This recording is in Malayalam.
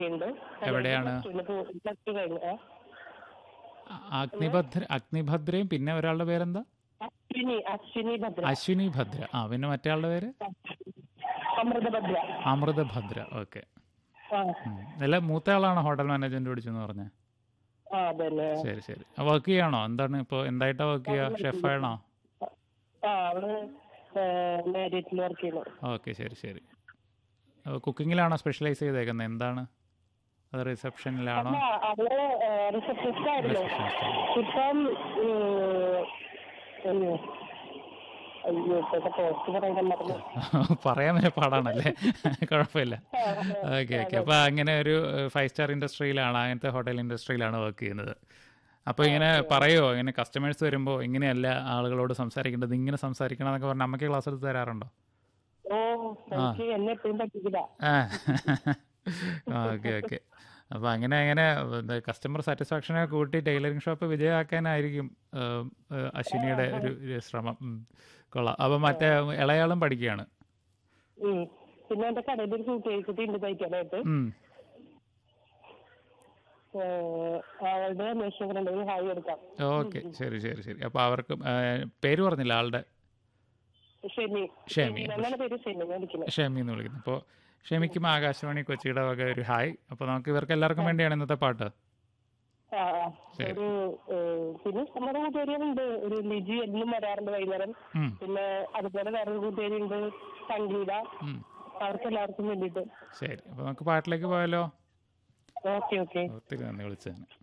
ഉണ്ട് എവിടെയാണ്? പ്ലസ് ടു കഴിഞ്ഞു ആ. അ- അഗ്നിഭദ്ര അഗ്നിഭദ്രയും പിന്നെ ഒരാളുടെ പേരെന്താ അശ്വിനി അശ്വിനി ഭദ്ര അശ്വിനി ഭദ്ര ആ പിന്നെ മറ്റേ ആളുടെ പേര് അമൃത ഭദ്ര അമൃതഭദ്ര ഓക്കെ ആ അല്ല മൂത്ത ആളാണോ ഹോട്ടൽ മാനേജ്മെന്റ് പഠിച്ചെന്ന് പറഞ്ഞ ആ അതന്നെ ശരി ശരി വർക്ക് ചെയ്യാണോ എന്താണ് ഇപ്പോൾ എന്തായിട്ടാ വർക്ക് ചെയ്യുക ഷെഫാണോ ആ അവള് മാരിയറ്റിൽ വർക്ക് ചെയ്യുന്നു ഓക്കെ ശരി ശരി കുക്കിങ്ങിലാണോ സ്പെഷ്യലൈസ് ചെയ്തേക്കുന്നത് എന്താണ് അത് റിസപ്ഷനിലാണോ അല്ല അവള് റിസപ്ഷനിസ്റ്റ് ആയിരുന്നു Receptionist. ഇപ്പം ഉം, അയ്യോ അയ്യോ ഇപ്പോഴത്തെ പോസ്റ്റ് പറയാൻ മറന്നു പറയാൻ വരെ പാടാണല്ലേ കുഴപ്പമില്ല ഓക്കെ ഓക്കെ അപ്പോൾ അങ്ങനെ ഒരു ഫൈവ് സ്റ്റാർ ഇൻഡസ്ട്രിയിലാണ് അങ്ങനത്തെ ഹോട്ടൽ ഇൻഡസ്ട്രിയിലാണ് വർക്ക് ചെയ്യുന്നത് അപ്പോൾ ഇങ്ങനെ പറയുമോ ഇങ്ങനെ കസ്റ്റമേഴ്സ് വരുമ്പോൾ ഇങ്ങനെയല്ല ആളുകളോട് സംസാരിക്കേണ്ടത് ഇങ്ങനെ സംസാരിക്കണം എന്നൊക്കെ പറഞ്ഞാൽ അമ്മയ്ക്ക് ക്ലാസ് എടുത്ത് തരാറുണ്ടോ ഓ എനിക്ക് എന്നെ എപ്പോഴും പറ്റിക്കില്ല ആ ഓക്കെ ഓക്കെ അപ്പോൾ അങ്ങനെ അങ്ങനെ കസ്റ്റമർ സാറ്റിസ്ഫാക്ഷനെ കൂട്ടി ടൈലറിംഗ് ഷോപ്പ് വിജയമാക്കാനായിരിക്കും ഏഹ്, ഏഹ്, അശ്വിനിയുടെ ഒരു ഒരു ശ്രമം ഉം. കൊള്ളാം അപ്പോൾ മറ്റേ ഇളയാളും പഠിക്കുകയാണ് ഉം. പിന്നെ എന്റെ കടയിൽ ഒരു കൂട്ടുകാരിക്കുട്ടി ഉണ്ട് തയ്ക്കാനായിട്ട് ഉം. ഏഹ്, അവളുടെ അന്വേഷണം ഉണ്ടെങ്കിൽ ഹായ് എടുക്കാം ഓക്കെ ശരി ശരി ശരി അപ്പോൾ അവർക്ക് ഏഹ്, പേര് പറഞ്ഞില്ല ആളുടെ ഷെമി ഷെമി. എന്നാണ് പേര് ഷെമി ഞാൻ വിളിക്കുന്നത് ഷെമി എന്ന് വിളിക്കുന്നത് അപ്പോൾ ഷെമിക്കും ആകാശവാണി കൊച്ചിയുടെ വക ഒരു ഹായ് അപ്പോൾ നമുക്ക് ഇവർക്ക് എല്ലാവർക്കും വേണ്ടിയാണ് ഇന്നത്തെ പാട്ട് ആ ആ. ഒരു ഏഹ്, പിന്നെ നമ്മുടെ കൂട്ടുകാരികളുണ്ട് ഒരു ലിജി എന്നും വരാറുണ്ട് വൈകുന്നേരം ഉം. പിന്നെ അതുപോലെ വേറൊരു കൂട്ടുകാരി ഉണ്ട് സംഗീത ഉം. അവർക്ക് എല്ലാവർക്കും വേണ്ടിയിട്ട് ശരി അപ്പോൾ നമുക്ക് പാട്ടിലേക്ക് പോയാലോ ഓക്കെ ഓക്കെ ഒത്തിരി നന്ദി വിളിച്ചതിന്